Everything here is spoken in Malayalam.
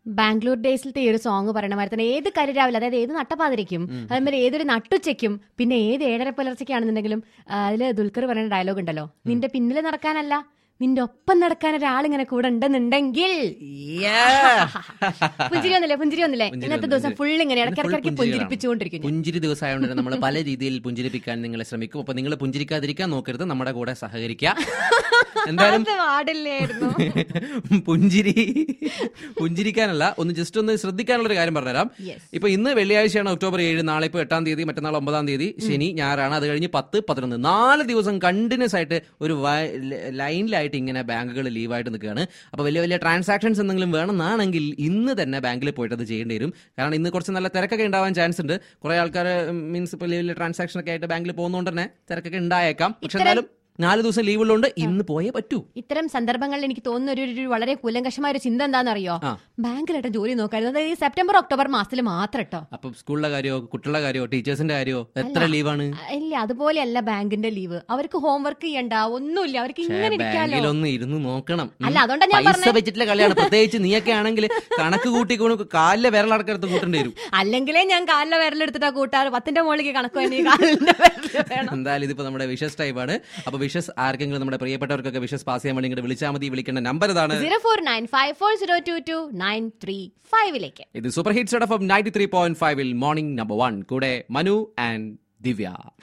ബാംഗ്ലൂർ ഡേയ്സിലത്തെ ഈ ഒരു സോങ് പറയണ മാതിരി തന്നെ ഏത് കരിരാവില്ല അതായത് ഏത് നട്ടപ്പാതിരിക്കും അതേമാതിരി ഏതൊരു നട്ടുച്ചയ്ക്കും പിന്നെ ഏത് ഏഴര പുലർച്ചയ്ക്കാണെന്നുണ്ടെങ്കിലും അതിൽ ദുൽഖർ പറയുന്ന ഡയലോഗ് ഉണ്ടല്ലോ നിന്റെ പിന്നിൽ നടക്കാനല്ല നിന്റെ ഒപ്പം നടക്കാൻ ഒരാളിങ്ങനെ കൂടെ ഉണ്ടെന്നുണ്ടെങ്കിൽ പുഞ്ചിരി വന്നില്ലേ പുഞ്ചിരി വന്നില്ലേ ഇന്നത്തെ ദിവസം ഫുൾ ഇങ്ങനെ ഇടയ്ക്കിടയ്ക്ക് പുഞ്ചിരിപ്പിച്ചുകൊണ്ടിരിക്കും ഞാൻ. പുഞ്ചിരി ദിവസമായതുകൊണ്ട് നമ്മൾ പല രീതിയിൽ പുഞ്ചിരിപ്പിക്കാൻ നിങ്ങളെ ശ്രമിക്കും അപ്പൊ നിങ്ങൾ പുഞ്ചിരിക്കാതിരിക്കാൻ നോക്കരുത് നമ്മുടെ കൂടെ സഹകരിക്കുക എന്തായാലും അത് പാടില്ലായിരുന്നു പുഞ്ചിരി പുഞ്ചിരിക്കാനല്ല ഒന്ന് ജസ്റ്റ് ഒന്ന് ശ്രദ്ധിക്കാനുള്ള ഒരു കാര്യം പറഞ്ഞുതരാം Yes. ഇപ്പൊ ഇന്ന് വെള്ളിയാഴ്ചയാണ് ഒക്ടോബർ ഏഴ് നാളെ ഇപ്പൊ എട്ടാം തീയതി മറ്റന്നാൾ ഒമ്പതാം തീയതി ശനി ഞായറാണ് അത് കഴിഞ്ഞ് പത്ത് പതിനൊന്ന് നാല് ദിവസം കണ്ടിന്യൂസ് ആയിട്ട് ഒരു വ- ല- ലൈനിലായിട്ട് ഇങ്ങനെ ബാങ്കുകൾ ലീവായിട്ട് നിൽക്കുകയാണ് അപ്പൊ വലിയ വലിയ ട്രാൻസാക്ഷൻസ് എന്തെങ്കിലും വേണമെന്നാണെങ്കിൽ ഇന്ന് തന്നെ ബാങ്കിൽ പോയിട്ട് അത് ചെയ്യേണ്ടി വരും കാരണം ഇന്ന് കുറച്ച് നല്ല തിരക്കൊക്കെ ഉണ്ടാവാൻ ചാൻസ് ഉണ്ട് കുറെ ആൾക്കാർ മീൻസ് ഇപ്പൊ വലിയ വലിയ ട്രാൻസാക്ഷൻ ഒക്കെ ആയിട്ട് ബാങ്കിൽ പോകുന്നതുകൊണ്ട് തന്നെ തിരക്കൊക്കെ ഉണ്ടായേക്കാം പക്ഷെ എന്തായാലും നാല് ദിവസം ലീവ് ഉള്ളതുകൊണ്ട് ഇന്ന് പോയേ പറ്റൂ ഇത്തരം സന്ദർഭങ്ങളിൽ എനിക്ക് തോന്നുന്ന ഒരു ഒരു വളരെ കൂലങ്കഷമായ ഒരു ചിന്ത എന്താണെന്നറിയോ ആ. ബാങ്കിലായിട്ട് ജോലി നോക്കായിരുന്നു അതായത് ഈ സെപ്റ്റംബർ ഒക്ടോബർ മാസത്തിൽ മാത്രം കേട്ടോ അപ്പൊ സ്കൂളിലെ കാര്യമോ കുട്ടികളുടെ കാര്യമോ ടീച്ചേഴ്സിന്റെ കാര്യമോ എത്ര ലീവാണ് ഇല്ല അതുപോലെയല്ല ബാങ്കിന്റെ ലീവ് അവർക്ക് ഹോംവർക്ക് ചെയ്യണ്ട ഒന്നുമില്ല അവർക്ക് ഇങ്ങനെ ഇരിക്കാലോ ബാങ്കിലൊന്ന് ഇരുന്ന് നോക്കണം ഉം. അല്ല, അതുകൊണ്ടാ ഞാൻ പൈസ പറഞ്ഞെ. വെച്ചിട്ടുള്ള കളിയാണ് പ്രത്യേകിച്ച് നീയൊക്കെ ആണെങ്കിൽ കണക്ക് കൂട്ടി കൊണ്ട് കാലിലെ വിരലടക്കടുത്ത് കൂട്ടേണ്ടി വരും അല്ലെങ്കിലേ ഞാൻ കാലിലെ വിരലെടുത്തിട്ടാ കൂട്ടാറ് പത്തിന്റെ മുകളിലേക്ക് കണക്ക് വേണ്ടി കാലിന്റെ വിരല് വേണം എന്തായാലും ഇതിപ്പോ നമ്മുടെ വിഷസ് ടൈപ്പാണ് അപ്പൊ വിഷസ് ആർക്കെങ്കിലും നമ്മുടെ പ്രിയപ്പെട്ടവർക്കൊക്കെ വിഷസ് പാസ് ചെയ്യാൻ വേണ്ടി ഇങ്ങോട്ട് വിളിച്ചാൽ മതി വിളിക്കേണ്ട നമ്പർ ഇതാണ് zero four nine five four zero two two nine three ഫൈവിലേക്ക് ഇത് super hits of ninety three point ഫൈവിൽ മോർണിംഗ് നമ്പർ വൺ കൂടെ മനു ആൻഡ് ദിവ്യ